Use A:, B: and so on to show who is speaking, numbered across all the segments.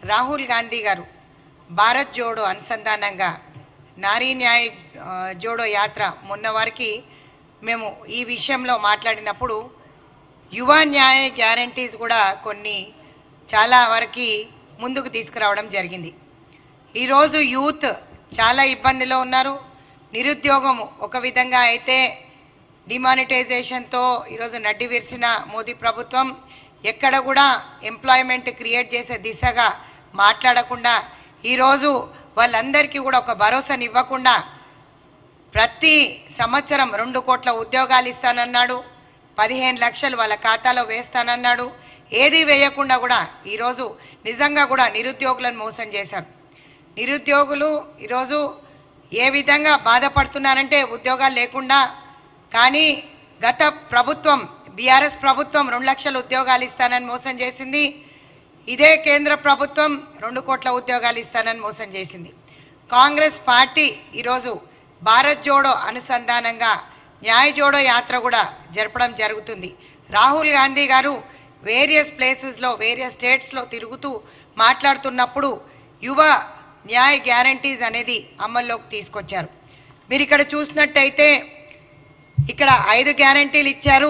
A: రాహుల్ గాంధీ గారు భారత్ జోడో అనుసంధానంగా నారీ న్యాయ్ ఆ, జోడో యాత్ర మొన్న వారికి మేము ఈ విషయంలో మాట్లాడినప్పుడు యువ న్యాయ గ్యారంటీస్ కూడా కొన్ని చాలా వరకు ముందుకు తీసుకురావడం జరిగింది ఈరోజు యూత్ చాలా ఇబ్బందిలో ఉన్నారు నిరుద్యోగం ఒక విధంగా అయితే డిమానిటైజేషన్తో ఈరోజు నడ్డి విరిసిన మోదీ ప్రభుత్వం ఎక్కడ కూడా ఎంప్లాయ్మెంట్ క్రియేట్ చేసే దిశగా మాట్లాడకుండా ఈరోజు వాళ్ళందరికీ కూడా ఒక భరోసాని ఇవ్వకుండా ప్రతి సంవత్సరం రెండు కోట్ల ఉద్యోగాలు ఇస్తానన్నాడు పదిహేను లక్షలు వాళ్ళ ఖాతాలో వేస్తానన్నాడు ఏది వేయకుండా కూడా ఈరోజు నిజంగా కూడా నిరుద్యోగులను మోసం చేశారు నిరుద్యోగులు ఈరోజు ఏ విధంగా బాధపడుతున్నారంటే ఉద్యోగాలు లేకుండా కానీ గత ప్రభుత్వం బీఆర్ఎస్ ప్రభుత్వం రెండు లక్షల ఉద్యోగాలు ఇస్తానని మోసం చేసింది ఇదే కేంద్ర ప్రభుత్వం రెండు కోట్ల ఉద్యోగాలు ఇస్తానని మోసం చేసింది కాంగ్రెస్ పార్టీ ఈరోజు భారత్ జోడో అనుసంధానంగా న్యాయ జోడో యాత్ర కూడా జరపడం జరుగుతుంది రాహుల్ గాంధీ గారు వేరియస్ ప్లేసెస్లో వేరియస్ స్టేట్స్లో తిరుగుతూ మాట్లాడుతున్నప్పుడు యువ న్యాయ గ్యారంటీస్ అనేది అమల్లోకి తీసుకొచ్చారు మీరు ఇక్కడ చూసినట్టయితే ఇక్కడ ఐదు గ్యారంటీలు ఇచ్చారు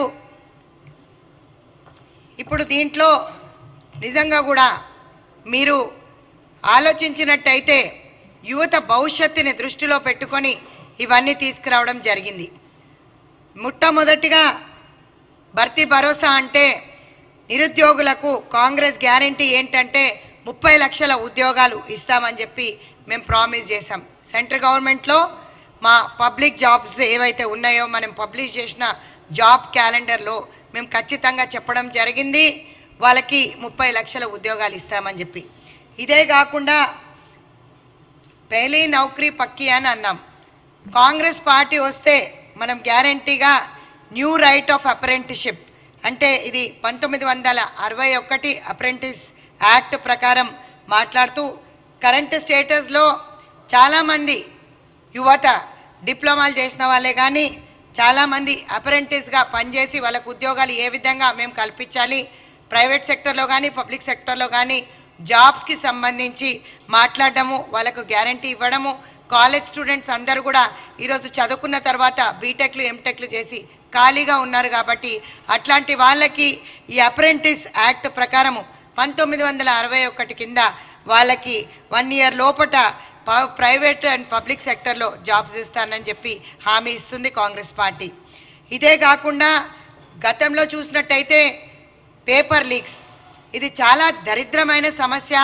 A: ఇప్పుడు దీంట్లో నిజంగా కూడా మీరు ఆలోచించినట్టయితే యువత భవిష్యత్తుని దృష్టిలో పెట్టుకొని ఇవన్నీ తీసుకురావడం జరిగింది మొట్టమొదటిగా భర్తీ భరోసా అంటే నిరుద్యోగులకు కాంగ్రెస్ గ్యారంటీ ఏంటంటే ముప్పై లక్షల ఉద్యోగాలు ఇస్తామని చెప్పి మేము ప్రామిస్ చేశాం సెంట్రల్ గవర్నమెంట్లో మా పబ్లిక్ జాబ్స్ ఏవైతే ఉన్నాయో మనం పబ్లిష్ చేసిన జాబ్ క్యాలెండర్లో మేము ఖచ్చితంగా చెప్పడం జరిగింది వాళ్ళకి ముప్పై లక్షల ఉద్యోగాలు ఇస్తామని చెప్పి ఇదే కాకుండా పెహలీ నౌకరీ పక్కి అని అన్నాం కాంగ్రెస్ పార్టీ వస్తే మనం గ్యారంటీగా న్యూ రైట్ ఆఫ్ అప్రెంటిషిప్ అంటే ఇది పంతొమ్మిది వందల అరవై ఒకటి అప్రెంటిస్ యాక్ట్ ప్రకారం మాట్లాడుతూ కరెంట్ స్టేటస్లో చాలామంది యువత డిప్లొమాలు చేసిన వాళ్ళే కానీ చాలామంది అప్రెంటిస్గా పనిచేసి వాళ్ళకు ఉద్యోగాలు ఏ విధంగా మేము కల్పించాలి ప్రైవేట్ సెక్టర్లో కానీ పబ్లిక్ సెక్టర్లో కానీ జాబ్స్కి సంబంధించి మాట్లాడడము వాళ్ళకు గ్యారంటీ ఇవ్వడము కాలేజ్ స్టూడెంట్స్ అందరూ కూడా ఈరోజు చదువుకున్న తర్వాత బీటెక్లు ఎంటెక్లు చేసి ఖాళీగా ఉన్నారు కాబట్టి అట్లాంటి వాళ్ళకి ఈ అప్రెంటిస్ యాక్ట్ ప్రకారము పంతొమ్మిది వందల అరవై ఒకటి కింద వాళ్ళకి వన్ ఇయర్ లోపట ప- ప్రైవేట్ అండ్ పబ్లిక్ సెక్టర్లో జాబ్స్ ఇస్తానని చెప్పి హామీ ఇస్తుంది కాంగ్రెస్ పార్టీ ఇదే కాకుండా గతంలో చూసినట్టయితే పేపర్ లీక్స్ ఇది చాలా దరిద్రమైన సమస్య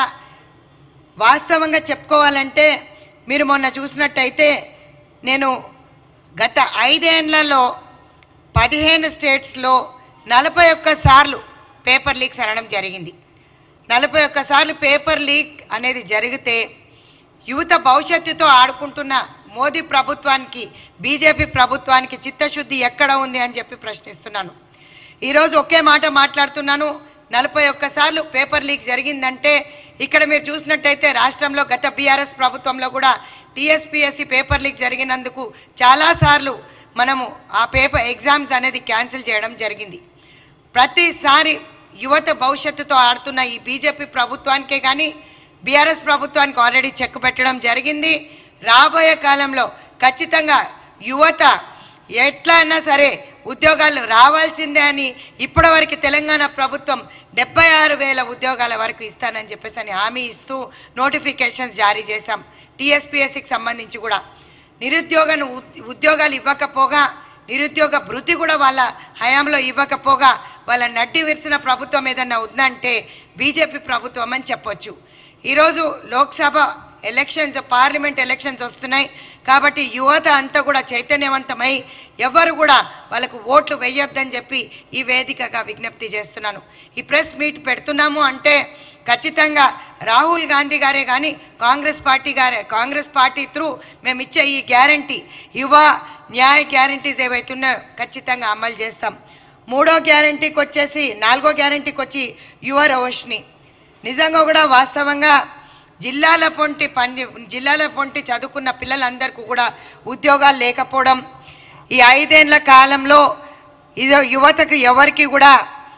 A: వాస్తవంగా చెప్పుకోవాలంటే మీరు మొన్న చూసినట్టయితే నేను గత ఐదేళ్లలో పదిహేను స్టేట్స్లో నలభై ఒక్క సార్లు పేపర్ లీక్స్ అనడం జరిగింది నలభై ఒక్క సార్లు పేపర్ లీక్ అనేది జరిగితే యువత భవిష్యత్తుతో ఆడుకుంటున్న మోదీ ప్రభుత్వానికి బీజేపీ ప్రభుత్వానికి చిత్తశుద్ధి ఎక్కడ ఉంది అని చెప్పి ప్రశ్నిస్తున్నాను ఈరోజు ఒకే మాట మాట్లాడుతున్నాను నలభై ఒక్కసార్లు పేపర్ లీక్ జరిగిందంటే ఇక్కడ మీరు చూసినట్టయితే రాష్ట్రంలో గత బీఆర్ఎస్ ప్రభుత్వంలో కూడా టీఎస్పీఎస్సీ పేపర్ లీక్ జరిగినందుకు చాలాసార్లు మనము ఆ పేపర్ ఎగ్జామ్స్ అనేది క్యాన్సిల్ చేయడం జరిగింది ప్రతిసారి యువత భవిష్యత్తుతో ఆడుతున్న ఈ బీజేపీ ప్రభుత్వానికే కానీ బీఆర్ఎస్ ప్రభుత్వానికి ఆల్రెడీ చెక్ పెట్టడం జరిగింది రాబోయే కాలంలో ఖచ్చితంగా యువత ఎట్లా అయినా సరే ఉద్యోగాలు రావాల్సిందే అని ఇప్పటివరకు తెలంగాణ ప్రభుత్వం డెబ్బై ఆరు వేల ఉద్యోగాల వరకు ఇస్తానని చెప్పేసి అని హామీ ఇస్తూ నోటిఫికేషన్స్ జారీ చేశాం టీఎస్పీఎస్సికి సంబంధించి కూడా నిరుద్యోగను ఉద్- ఉద్యోగాలు ఇవ్వకపోగా నిరుద్యోగ భృతి కూడా వాళ్ళ హయాంలో ఇవ్వకపోగా వాళ్ళ నడ్డి విరిసిన ప్రభుత్వం ఏదన్నా ఉందంటే బీజేపీ ప్రభుత్వం అని చెప్పొచ్చు ఈరోజు లోక్సభ ఎలక్షన్స్ పార్లమెంట్ ఎలక్షన్స్ వస్తున్నాయి కాబట్టి యువత అంతా కూడా చైతన్యవంతమై ఎవరు కూడా వాళ్ళకు ఓట్లు వేయొద్దని చెప్పి ఈ వేదికగా విజ్ఞప్తి చేస్తున్నాను ఈ ప్రెస్ మీట్ పెడుతున్నాము అంటే ఖచ్చితంగా రాహుల్ గాంధీ గారే కానీ కాంగ్రెస్ పార్టీ గారే కాంగ్రెస్ పార్టీ త్రూ మేము ఇచ్చే ఈ గ్యారంటీ యువ న్యాయ గ్యారంటీస్ ఏవైతే ఉన్నాయో ఖచ్చితంగా అమలు చేస్తాం మూడో గ్యారంటీకి వచ్చేసి నాలుగో గ్యారంటీకి వచ్చి యువ రోషిని నిజంగా కూడా వాస్తవంగా జిల్లాల పొంటి పని జిల్లాల పొంటి చదువుకున్న పిల్లలందరికీ కూడా ఉద్యోగాలు లేకపోవడం ఈ ఐదేళ్ల కాలంలో ఇదో యువతకు ఎవరికి కూడా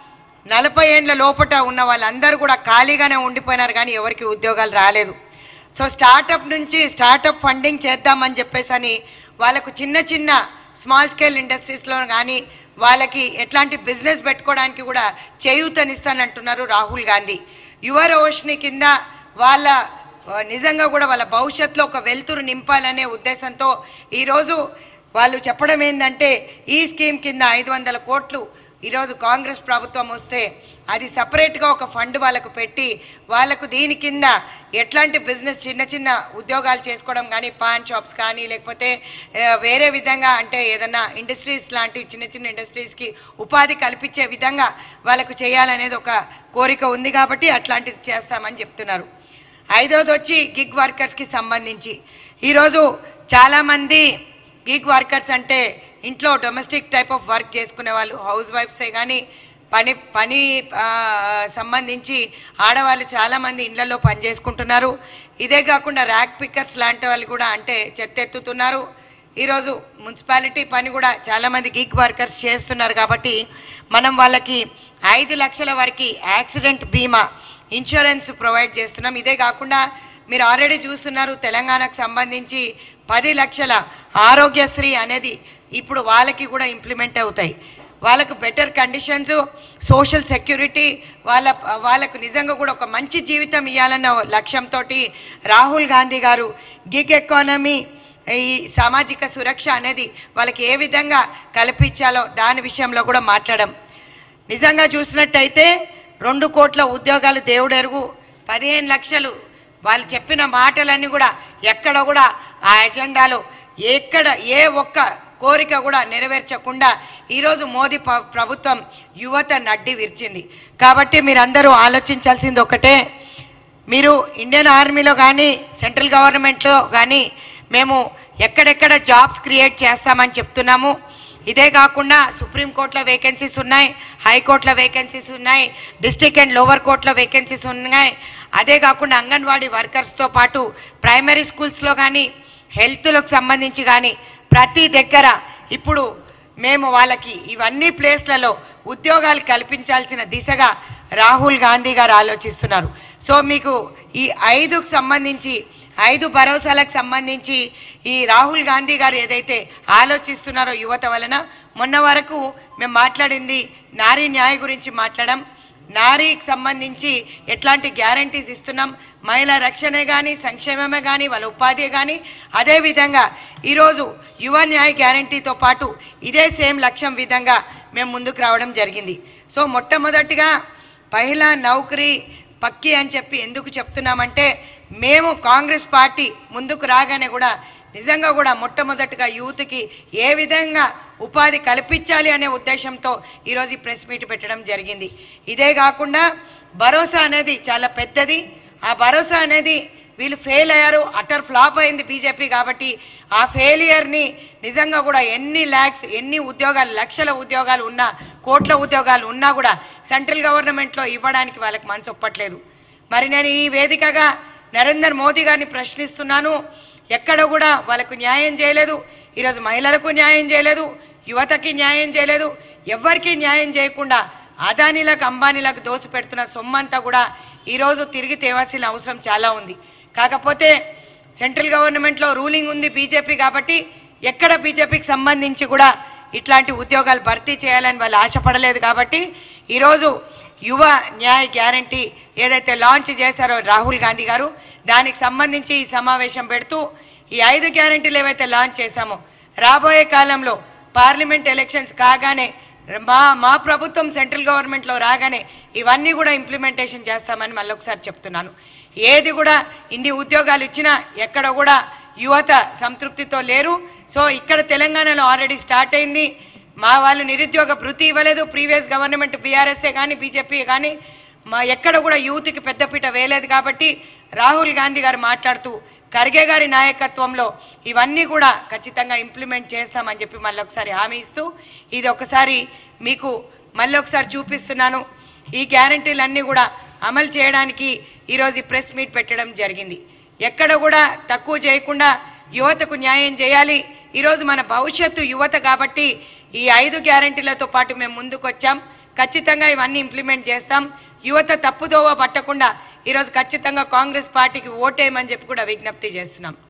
A: నలభై ఏండ్ల లోపట ఉన్న వాళ్ళందరూ కూడా ఖాళీగానే ఉండిపోయినారు కానీ ఎవరికి ఉద్యోగాలు రాలేదు సో స్టార్టప్ నుంచి స్టార్టప్ ఫండింగ్ చేద్దామని చెప్పేసి అని వాళ్ళకు చిన్న చిన్న స్మాల్ స్కేల్ ఇండస్ట్రీస్లో కానీ వాళ్ళకి ఎట్లాంటి బిజినెస్ పెట్టుకోవడానికి కూడా చేయూతనిస్తానంటున్నారు రాహుల్ గాంధీ యువ రోషిని కింద వాళ్ళ ఆ, నిజంగా కూడా వాళ్ళ భవిష్యత్తులో ఒక వెలుతురు నింపాలనే ఉద్దేశంతో ఈరోజు వాళ్ళు చెప్పడం ఏంటంటే ఈ స్కీమ్ కింద ఐదు వందల కోట్లు ఈరోజు కాంగ్రెస్ ప్రభుత్వం వస్తే అది సపరేట్గా ఒక ఫండ్ వాళ్ళకు పెట్టి వాళ్ళకు దీని కింద ఎట్లాంటి బిజినెస్ చిన్న చిన్న ఉద్యోగాలు చేసుకోవడం కానీ పాన్ షాప్స్ కానీ లేకపోతే ఆ, వేరే విధంగా అంటే ఏదన్నా ఇండస్ట్రీస్ లాంటి చిన్న చిన్న ఇండస్ట్రీస్కి ఉపాధి కల్పించే విధంగా వాళ్ళకు చేయాలనేది ఒక కోరిక ఉంది కాబట్టి అట్లాంటిది చేస్తామని చెప్తున్నారు ఐదోది వచ్చి గిగ్ వర్కర్స్కి సంబంధించి ఈరోజు చాలామంది గిగ్ వర్కర్స్ అంటే ఇంట్లో డొమెస్టిక్ టైప్ ఆఫ్ వర్క్ చేసుకునే వాళ్ళు హౌస్ వైఫ్సే కానీ పని పని ఆ, సంబంధించి ఆడవాళ్ళు చాలామంది ఇళ్లలో పని చేసుకుంటున్నారు ఇదే కాకుండా ర్యాక్ పిక్కర్స్ లాంటి వాళ్ళు కూడా అంటే చెత్త ఎత్తుతున్నారు ఈరోజు మున్సిపాలిటీ పని కూడా చాలామంది గీక్ వర్కర్స్ చేస్తున్నారు కాబట్టి మనం వాళ్ళకి ఐదు లక్షల వరకు యాక్సిడెంట్ బీమా ఇన్సూరెన్స్ ప్రొవైడ్ చేస్తున్నాం ఇదే కాకుండా మీరు ఆల్రెడీ చూస్తున్నారు తెలంగాణకు సంబంధించి పది లక్షల ఆరోగ్యశ్రీ అనేది ఇప్పుడు వాళ్ళకి కూడా ఇంప్లిమెంట్ అవుతాయి వాళ్ళకు బెటర్ కండిషన్స్ సోషల్ సెక్యూరిటీ వాళ్ళ వాళ్ళకు నిజంగా కూడా ఒక మంచి జీవితం ఇవ్వాలన్న లక్ష్యంతో రాహుల్ గాంధీ గారు గిగ్ ఎకానమీ ఈ సామాజిక సురక్ష అనేది వాళ్ళకి ఏ విధంగా కల్పించాలో దాని విషయంలో కూడా మాట్లాడడం నిజంగా చూసినట్టయితే రెండు కోట్ల ఉద్యోగాలు దేవుడెరుగు పదిహేను లక్షలు వాళ్ళు చెప్పిన మాటలన్నీ కూడా ఎక్కడ కూడా ఆ ఎజెండాలో ఎక్కడ ఏ ఒక్క కోరిక కూడా నెరవేర్చకుండా ఈరోజు మోదీ ప- ప్రభుత్వం యువత నడ్డి విరిచింది కాబట్టి మీరందరూ ఆలోచించాల్సింది ఒకటే మీరు ఇండియన్ ఆర్మీలో కానీ సెంట్రల్ గవర్నమెంట్లో కానీ మేము ఎక్కడెక్కడ జాబ్స్ క్రియేట్ చేస్తామని చెప్తున్నాము ఇదే కాకుండా సుప్రీంకోర్టులో వేకెన్సీస్ ఉన్నాయి హైకోర్టులో వేకెన్సీస్ ఉన్నాయి డిస్టిక్ అండ్ లోవర్ కోర్టులో వేకెన్సీస్ ఉన్నాయి అదే కాకుండా అంగన్వాడీ వర్కర్స్తో పాటు ప్రైమరీ స్కూల్స్లో కానీ హెల్త్లకు సంబంధించి కానీ ప్రతి దగ్గర ఇప్పుడు మేము వాళ్ళకి ఇవన్నీ ప్లేస్లలో ఉద్యోగాలు కల్పించాల్సిన దిశగా రాహుల్ గాంధీ గారు ఆలోచిస్తున్నారు సో మీకు ఈ ఐదుకు సంబంధించి ఐదు భరోసాలకు సంబంధించి ఈ రాహుల్ గాంధీ గారు ఏదైతే ఆలోచిస్తున్నారో యువత వలన మొన్న వరకు మేము మాట్లాడింది నారీ న్యాయ గురించి మాట్లాడడం నారీకి సంబంధించి ఎట్లాంటి గ్యారంటీస్ ఇస్తున్నాం మహిళా రక్షణే కానీ సంక్షేమమే కానీ వాళ్ళ ఉపాధి కానీ అదేవిధంగా ఈరోజు యువ న్యాయ గ్యారంటీతో పాటు ఇదే సేమ్ లక్ష్యం విధంగా మేము ముందుకు రావడం జరిగింది సో మొట్టమొదటిగా పహిలా నౌకరీ పక్కి అని చెప్పి ఎందుకు చెప్తున్నామంటే మేము కాంగ్రెస్ పార్టీ ముందుకు రాగానే కూడా నిజంగా కూడా మొట్టమొదటిగా యూత్కి ఏ విధంగా ఉపాధి కల్పించాలి అనే ఉద్దేశంతో ఈరోజు ఈ ప్రెస్ మీట్ పెట్టడం జరిగింది ఇదే కాకుండా భరోసా అనేది చాలా పెద్దది ఆ భరోసా అనేది వీళ్ళు ఫెయిల్ అయ్యారు అటర్ ఫ్లాప్ అయింది బీజేపీ కాబట్టి ఆ ఫెయిలియర్ని నిజంగా కూడా ఎన్ని ల్యాక్స్ ఎన్ని ఉద్యోగాలు లక్షల ఉద్యోగాలు ఉన్నా కోట్ల ఉద్యోగాలు ఉన్నా కూడా సెంట్రల్ గవర్నమెంట్లో ఇవ్వడానికి వాళ్ళకి మనసు ఒప్పట్లేదు మరి నేను ఈ వేదికగా నరేందర్ మోదీ గారిని ప్రశ్నిస్తున్నాను ఎక్కడ కూడా వాళ్ళకు న్యాయం చేయలేదు ఈరోజు మహిళలకు న్యాయం చేయలేదు యువతకి న్యాయం చేయలేదు ఎవ్వరికీ న్యాయం చేయకుండా అదానీలకు అంబానీలకు దోసి పెడుతున్న సొమ్మంతా కూడా ఈరోజు తిరిగి తేవాల్సిన అవసరం చాలా ఉంది కాకపోతే సెంట్రల్ గవర్నమెంట్లో రూలింగ్ ఉంది బీజేపీ కాబట్టి ఎక్కడ బీజేపీకి సంబంధించి కూడా ఇట్లాంటి ఉద్యోగాలు భర్తీ చేయాలని వాళ్ళు ఆశపడలేదు కాబట్టి ఈరోజు యువ న్యాయ గ్యారంటీ ఏదైతే లాంచ్ చేశారో రాహుల్ గాంధీ గారు దానికి సంబంధించి ఈ సమావేశం పెడుతూ ఈ ఐదు గ్యారంటీలు ఏవైతే లాంచ్ చేశామో రాబోయే కాలంలో పార్లమెంట్ ఎలక్షన్స్ కాగానే మా మా ప్రభుత్వం సెంట్రల్ గవర్నమెంట్లో రాగానే ఇవన్నీ కూడా ఇంప్లిమెంటేషన్ చేస్తామని మళ్ళీ ఒకసారి చెప్తున్నాను ఏది కూడా ఇన్ని ఉద్యోగాలు ఇచ్చినా ఎక్కడ కూడా యువత సంతృప్తితో లేరు సో ఇక్కడ తెలంగాణలో ఆల్రెడీ స్టార్ట్ అయింది మా వాళ్ళు నిరుద్యోగ భృతి ఇవ్వలేదు ప్రీవియస్ గవర్నమెంట్ బీఆర్ఎస్ఏ కానీ బీజేపీ కానీ మా ఎక్కడ కూడా యూత్కి పెద్దపీట వేయలేదు కాబట్టి రాహుల్ గాంధీ గారు మాట్లాడుతూ ఖర్గే గారి నాయకత్వంలో ఇవన్నీ కూడా ఖచ్చితంగా ఇంప్లిమెంట్ చేస్తామని చెప్పి మళ్ళీ ఒకసారి హామీ ఇస్తూ ఇది ఒకసారి మీకు మళ్ళీ ఒకసారి చూపిస్తున్నాను ఈ గ్యారంటీలన్నీ కూడా అమలు చేయడానికి ఈరోజు ఈ ప్రెస్ మీట్ పెట్టడం జరిగింది ఎక్కడ కూడా తక్కువ చేయకుండా యువతకు న్యాయం చేయాలి ఈరోజు మన భవిష్యత్తు యువత కాబట్టి ఈ ఐదు గ్యారంటీలతో పాటు మేము ముందుకు వచ్చాం ఖచ్చితంగా ఇవన్నీ ఇంప్లిమెంట్ చేస్తాం యువత తప్పుదోవ పట్టకుండా ఈరోజు ఖచ్చితంగా కాంగ్రెస్ పార్టీకి ఓటేయమని చెప్పి కూడా విజ్ఞప్తి చేస్తున్నాం